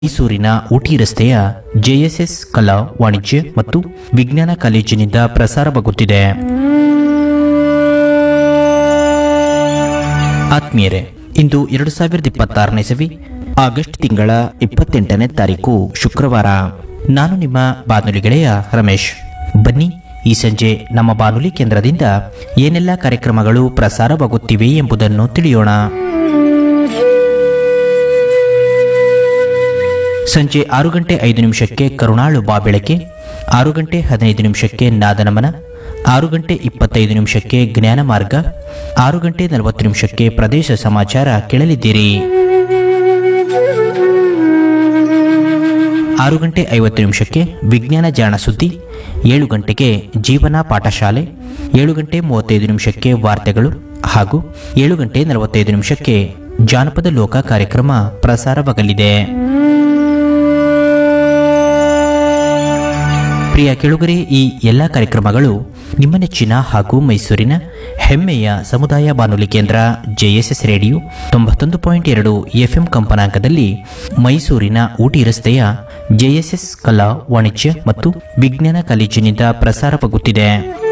ಮೈಸೂರಿನ ಊಟಿ ರಸ್ತೆಯ ಜೆಎಸ್ಎಸ್ ಕಲಾ ವಾಣಿಜ್ಯ ಮತ್ತು ವಿಜ್ಞಾನ ಕಾಲೇಜಿನಿಂದ ಪ್ರಸಾರವಾಗುತ್ತಿದೆ ಆತ್ಮೀಯರೇ ಇಂದು ಎರಡು ಸಾವಿರದ ಇಪ್ಪತ್ತಾರನೇ ಇಸವಿ ಆಗಸ್ಟ್ ತಿಂಗಳ ಇಪ್ಪತ್ತೆಂಟನೇ ತಾರೀಕು ಶುಕ್ರವಾರ ನಾನು ನಿಮ್ಮ ಬಾನುಲಿ ಗೆಳೆಯ ರಮೇಶ್ ಬನ್ನಿ ಈ ಸಂಜೆ ನಮ್ಮ ಬಾನುಲಿ ಕೇಂದ್ರದಿಂದ ಏನೆಲ್ಲ ಕಾರ್ಯಕ್ರಮಗಳು ಪ್ರಸಾರವಾಗುತ್ತಿವೆ ಎಂಬುದನ್ನು ತಿಳಿಯೋಣ ಸಂಜೆ ಆರು ಗಂಟೆ ಐದು ನಿಮಿಷಕ್ಕೆ ಕರುಣಾಳು ಬಾ ಬೆಳಕೆ ಆರು ಗಂಟೆ ಹದಿನೈದು ನಿಮಿಷಕ್ಕೆ ನಾದನಮನ ಆರು ಗಂಟೆ ಇಪ್ಪತ್ತೈದು ನಿಮಿಷಕ್ಕೆ ಜ್ಞಾನ ಮಾರ್ಗ ಆರು ಗಂಟೆ ನಲವತ್ತು ನಿಮಿಷಕ್ಕೆ ಪ್ರದೇಶ ಸಮಾಚಾರ ಕೇಳಲಿದ್ದೀರಿ ಆರು ಗಂಟೆ ಐವತ್ತು ನಿಮಿಷಕ್ಕೆ ವಿಜ್ಞಾನ ಜಾಣ ಸುದ್ದಿ ಏಳು ಗಂಟೆಗೆ ಜೀವನ ಪಾಠಶಾಲೆ ಏಳು ಗಂಟೆ ಮೂವತ್ತೈದು ನಿಮಿಷಕ್ಕೆ ವಾರ್ತೆಗಳು ಹಾಗೂ ಏಳು ಗಂಟೆ ನಲವತ್ತೈದು ನಿಮಿಷಕ್ಕೆ ಜಾನಪದ ಲೋಕ ಕಾರ್ಯಕ್ರಮ ಪ್ರಸಾರವಾಗಲಿದೆ ಪ್ರಿಯ ಕೆಳುಗರೆ ಈ ಎಲ್ಲ ಕಾರ್ಯಕ್ರಮಗಳು ನಿಮ್ಮ ನೆಚ್ಚಿನ ಹಾಗೂ ಮೈಸೂರಿನ ಹೆಮ್ಮೆಯ ಸಮುದಾಯ ಬಾನುಲಿ ಕೇಂದ್ರ ಜೆಎಸ್ಎಸ್ ರೇಡಿಯೋ ತೊಂಬತ್ತೊಂದು ಪಾಯಿಂಟ್ ಎರಡು ಎಫ್ಎಂ ಕಂಪನಾಂಕದಲ್ಲಿ ಮೈಸೂರಿನ ಊಟಿ ರಸ್ತೆಯ ಜೆಎಸ್ಎಸ್ ಕಲಾ ವಾಣಿಜ್ಯ ಮತ್ತು ವಿಜ್ಞಾನ ಕಾಲೇಜಿನಿಂದ ಪ್ರಸಾರವಾಗುತ್ತಿದೆ